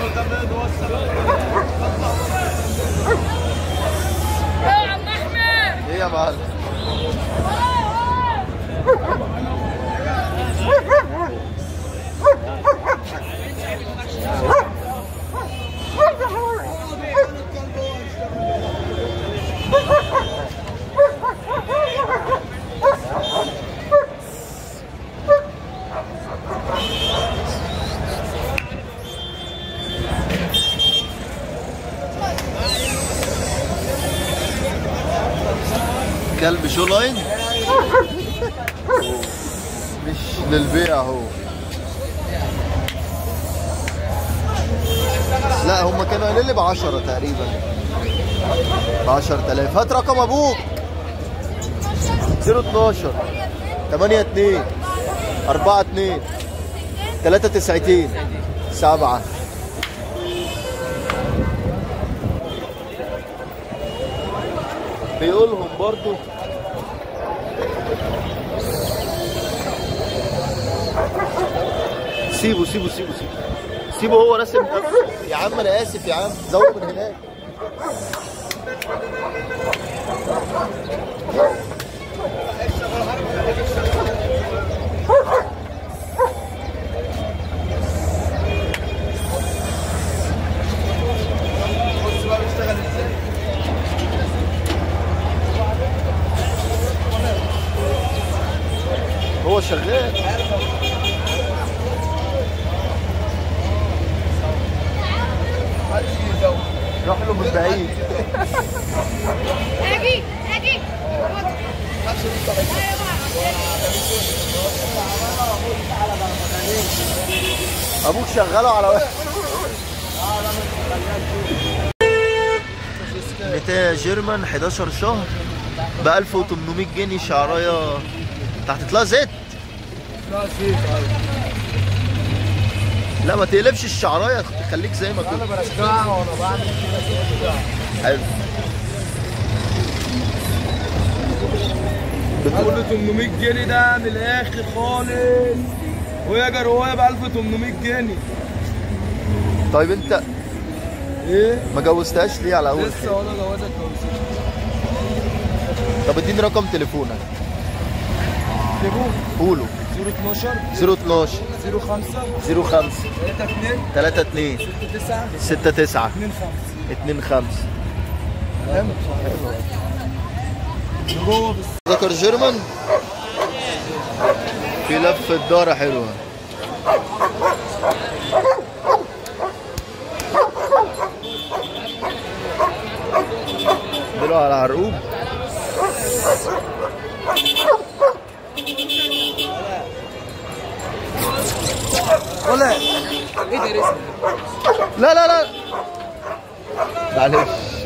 يا عم احمد ايه يا معلم كلب شو لاين مش للبيع هو لا هم كانوا قايلين لي ب 10 تقريبا ب 10000 هات رقم ابوك 012 8 2 4 2 3 90 7 بيقولهم برضو سيبه سيبه سيبه سيبه سيبه هو راسم نفسه يا عم انا اسف يا عم زود من هناك هو شغال روح له من بعيد اجي اجي ابوك شغاله على واحد نتايا جيرمان 11 شهر ب 1800 جنيه شعرايه تحت لها زيت لا زيت لا ما تقلبش الشعرايه خليك زي ما انا كنت برجعها وانا بعمل كده حلو اقول له 800 جنيه ده من الاخر خالص وهي جروايه ب 1800 جنيه طيب انت ايه ما جوزتهاش ليه على اول لسه ولا جوازك جوزتك طب اديني رقم تليفونك تليفون قوله 012 012 05 05 32 32 69 69 25 25 جوه بس ذكر جيرمان في لفة دارة حلوة دلو على عرقوب ولا ايه ده رزق لا لا لا معلش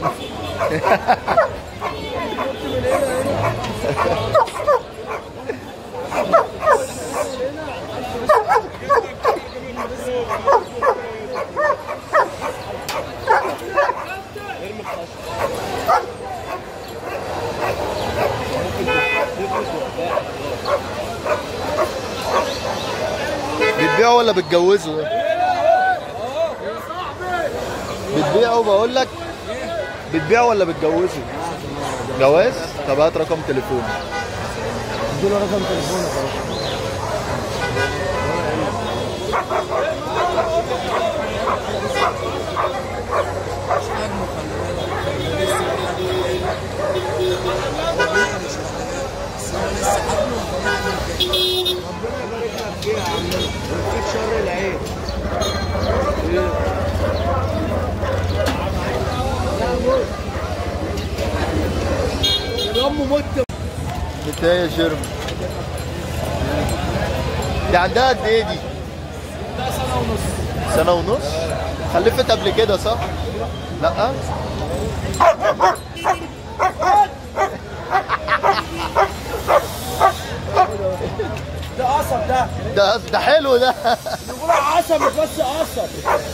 بتبيعوا ولا بتجوزوا بتبيعوا بقول لك بتبيعوا ولا بتجوزوا جواز طب هات رقم تليفون اديله رقم تليفونك اهو نتايا جيرم دي عندها قد ايه دي؟ سنه ونص سنة ونص خلفت قبل كده صح؟ لا ده قصب ده ده ده حلو ده بيقولوا عصب مش بس قصب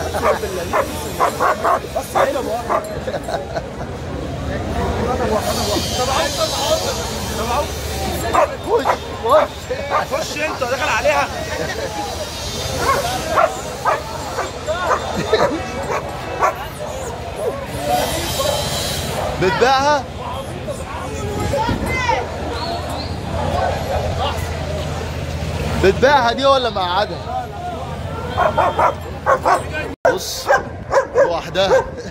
بس هنا بقى خش خش خش انت داخل عليها بتبيعها بتبيعها دي ولا مقعدها بص لوحدها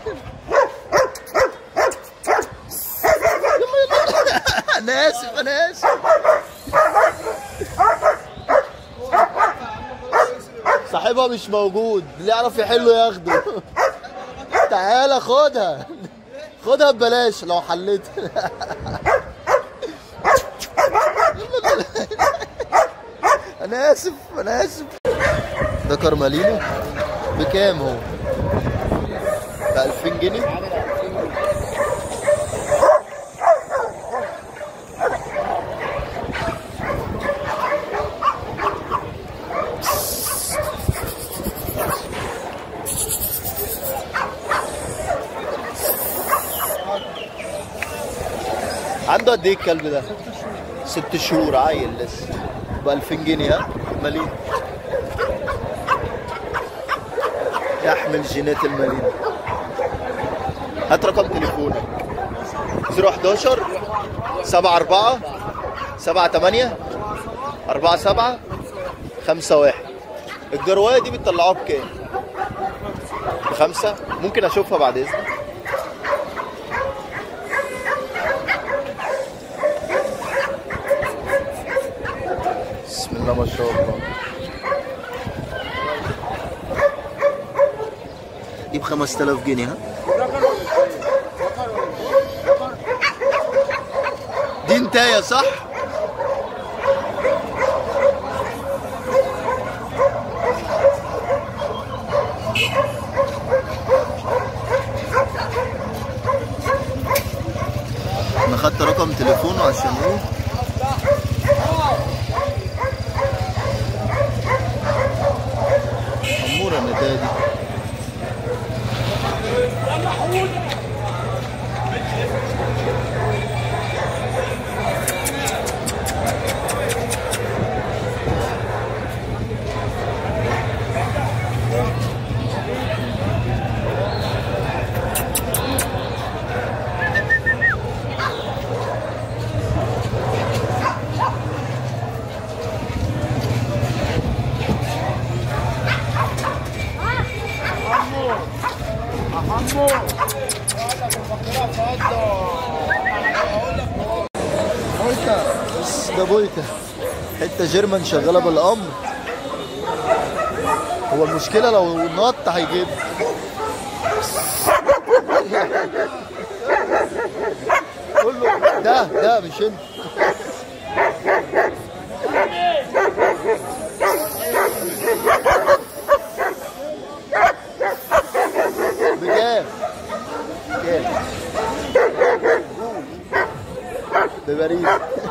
يلا يلا انا اسف انا اسف صاحبها مش موجود اللي يعرف يحله ياخده تعالى خدها خدها ببلاش لو حليت انا اسف انا اسف ده كارمالينو بكام هو؟ ب 2000 جنيه عنده قد ايه الكلب ده؟ ست شهور عيل لسه ب 2000 جنيه ها؟ مليون يحمل جينات المليون هات رقم تليفونك 011 74 78 47 51 الجروايه دي بتطلعوها بكام؟ بخمسة؟ ممكن اشوفها بعد اذنك؟ بسم الله ما شاء الله دي ب 5000 جنيه ها دي انتايه صح؟ انا خدت رقم تليفونه عشان ايه؟ أمورة النتاية دي بويكا بس ده بويكا حته جيرمان شغاله بالامر هو المشكله لو نط هيجيب قول له ده ده مش انت بكام؟ بكام؟ بباريس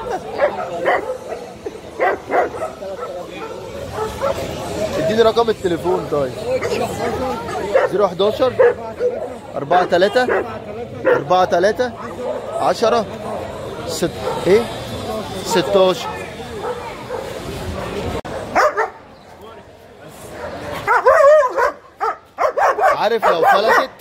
اديني رقم التليفون طيب 011 4 3 4 3 10 6 ايه 16 عارف لو فلتت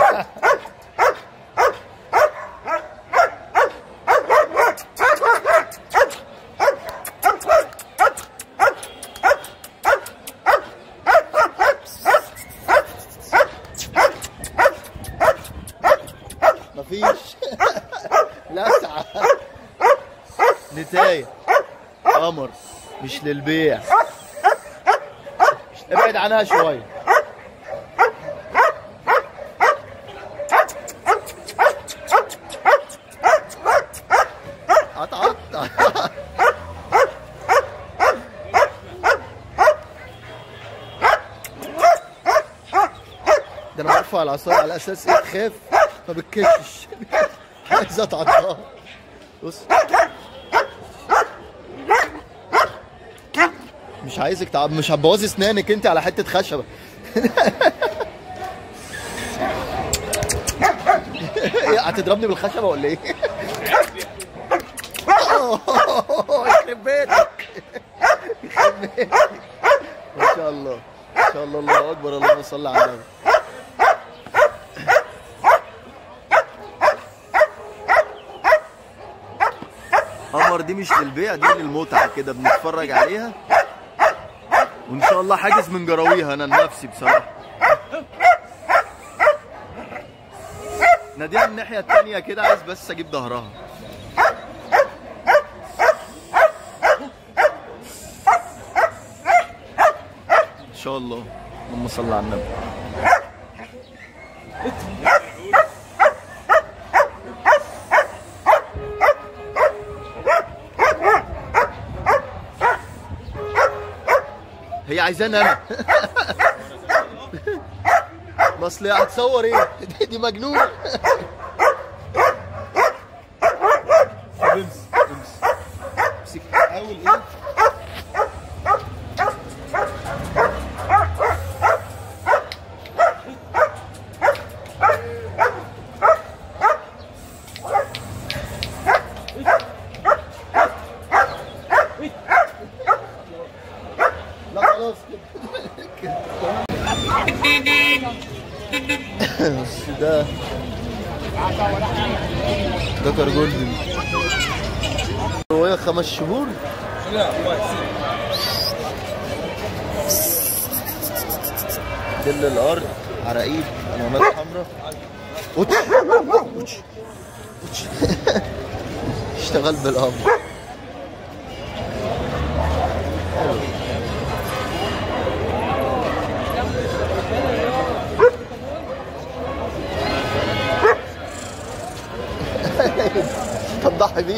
مفيش لسعة نتاية قمر مش للبيع ابعد عنها شوية قطعت ده انا برفع العصايه على اساس ايه تخاف ما بتكشش عايز اتعضها بص مش عايزك تعب مش هتبوظي اسنانك انت على حته خشبه إيه، هتضربني بالخشبه ولا ايه؟ يخرب بيتك يخرب بيتك ما شاء الله ما شاء الله الله اكبر اللهم صل على النبي قمر دي مش للبيع دي للمتعه كده بنتفرج عليها وان شاء الله حاجز من جراويها انا لنفسي بصراحه ناديها من الناحيه التانيه كده عايز بس اجيب ظهرها ان شاء الله اللهم صل على النبي هي عايزاني انا ما اصل هي هتصور ايه دي, دي مجنونه امس امس امسك اول ايه لا خلاص كده بس ده ذكر جولدن رواية خمس شهور دل الأرض عراقيب علامات حمراء وتش وتش وتش اشتغل بالأمر تضحي بيه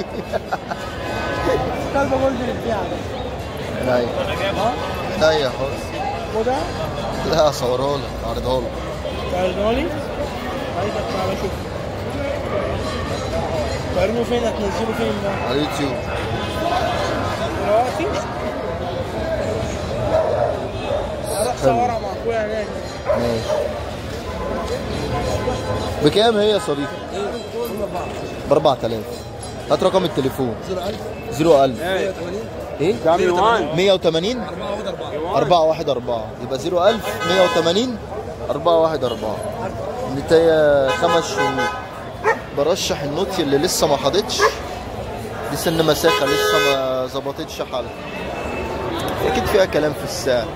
كلب جولدن بتاعك ايوه ايوه خالص خدها لا اصورها لك اعرضها لك تعرضها لي عايزك تعالى شوف تعرضه فين هتنزله فين ده على اليوتيوب دلوقتي اروح صورها مع اخويا هناك ماشي بكام هي يا صديقي؟ ب 4000 هات رقم التليفون 01000 ايه؟ 180 414 يبقى 01000 180 414 نتاية خمس شهور برشح النوتي اللي لسه ما حاضتش دي سن مساخة لسه ما ظبطتش حالها اكيد فيها كلام في الساعة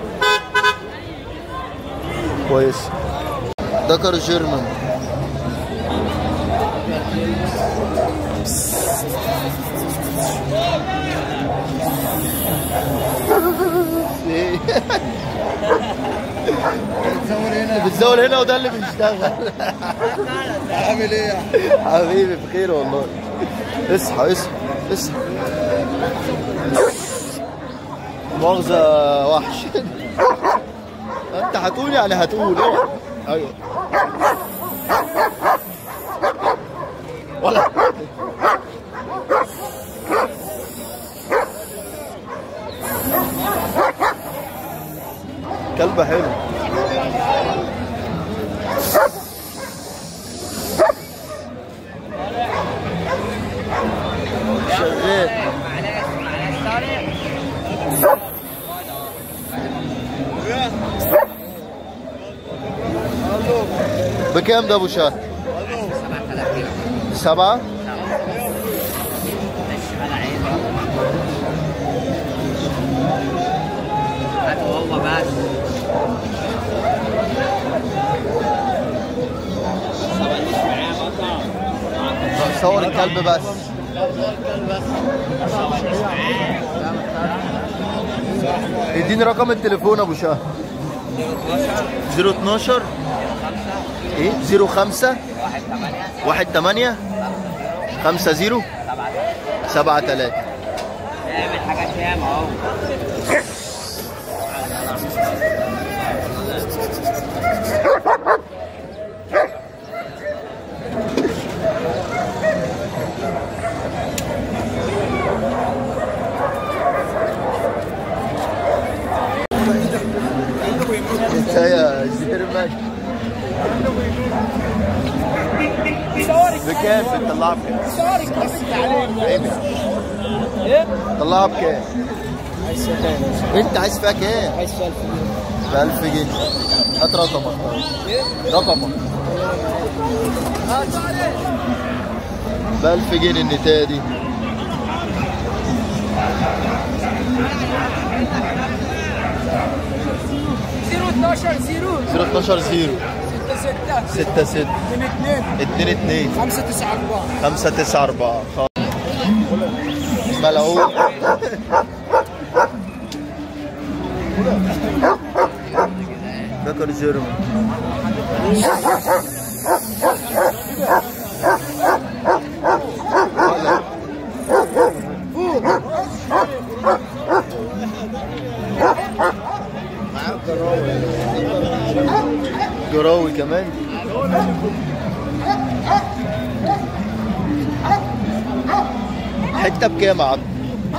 كويس ذكر جيرمان إيه؟ بتزول هنا وده اللي بيشتغل عامل ايه يا حبيبي بخير والله اصحى اصحى اصحى مؤاخذة وحش انت هتقول يعني هتقول اوعى. ايوه ولا كلبة حلو شغال بكام ده ابو شهر؟ سبعة؟ هو بس صور الكلب بس اديني رقم التليفون ابو شهر 012 ايه 05 1 8 5 0 7 3 نعمل حاجات ياما اهو انت يا زيرمان بكام بتطلعها بكام؟ صورك بس عليه عيب ايه طلعها بكام؟ عايز كام انت عايز فيها كام؟ عايز 1000 ب 1000 جنيه هات رقمك رقمك ب 1000 جنيه النتايه دي زيرو 12 زيرو 012 0 6 6 6 6 2 2 2 2 5 9 4 5 9 4 ملعوب ذكر جيرمان جراوي كمان حته بكام يا عبد؟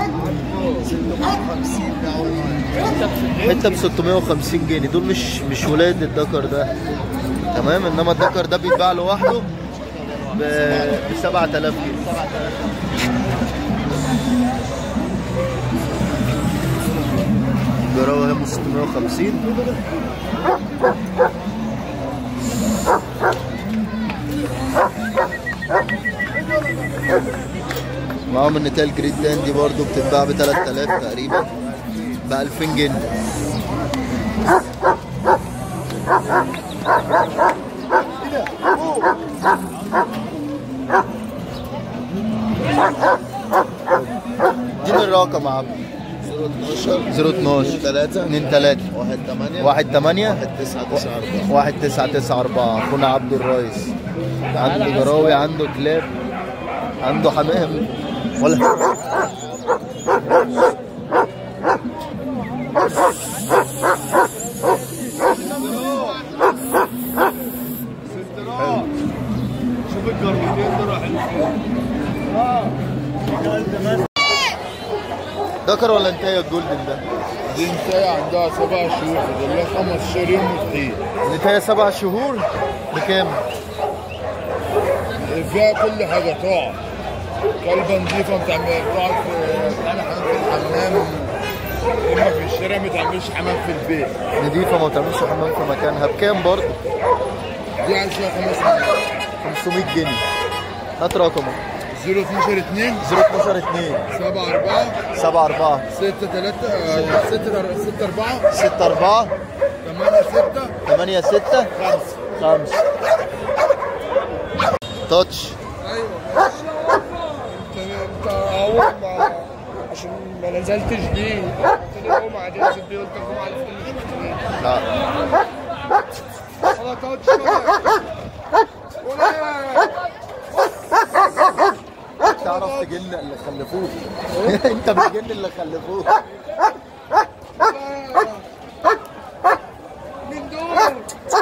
حته ب 650 جنيه دول مش مش ولاد الدكر ده تمام انما الدكر ده بيتباع لوحده ب 7000 جنيه جراوي هم 650 معاهم النتال جريد دان دي برضو بتتباع ب 3000 تقريبا ب 2000 جنيه اديني الرقم يا عم 012 012 3 2 3 1 8 1 8 1 9 9 4 1 9 9 4 اخونا عبد الرئيس عنده جراوي عنده كلاب عنده حمام ولا شوف الجرمتين دول رايحين ذكر ولا انتهى الجولدن ده؟ دي انتهى عندها سبع شهور فاضل لها 15 يوم وتحيل انتهى سبع شهور بكام؟ فيها كل حاجة تقع كلبة نظيفة بتعمل تقعد في بتعمل حمام في الحمام اما في الشارع ما تعملش حمام في البيت نضيفة ما تعملش حمام في مكانها بكام برضه؟ دي عايزة خمس 500 جنيه هات رقمه 012 2 012 2 7 4 7 4 6 3 6 6 4 6 4 8 6 8 6 5 5 تاتش انت اهو ما- عشان ما نزلتش دي قلت لي قوم عادي نزل دي قلت لكم على فكره مش محتاجين لا ولا تاتش ولا ولا تعرف تجن اللي خلفوه انت بتجن اللي خلفوه من دول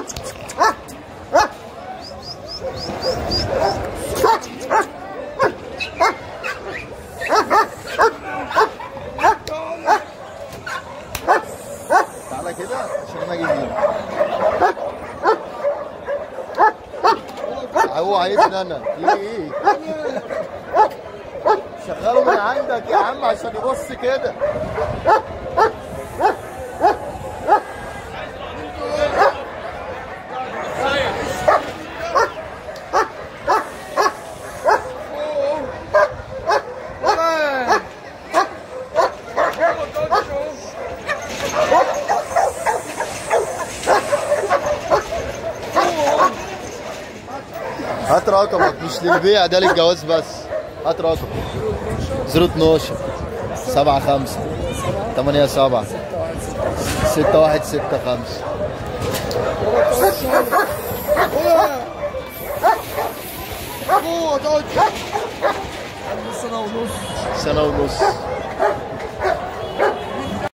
تعالى كده عشان انا اجي يمين هو عايزني انا في ايه شغله من عندك يا عم عشان يبص كده هات رقمك مش للبيع ده للجواز بس هات رقمك 012 7 5 8 7 6 1 6 5 هو تاتش سنه ونص سنة ونص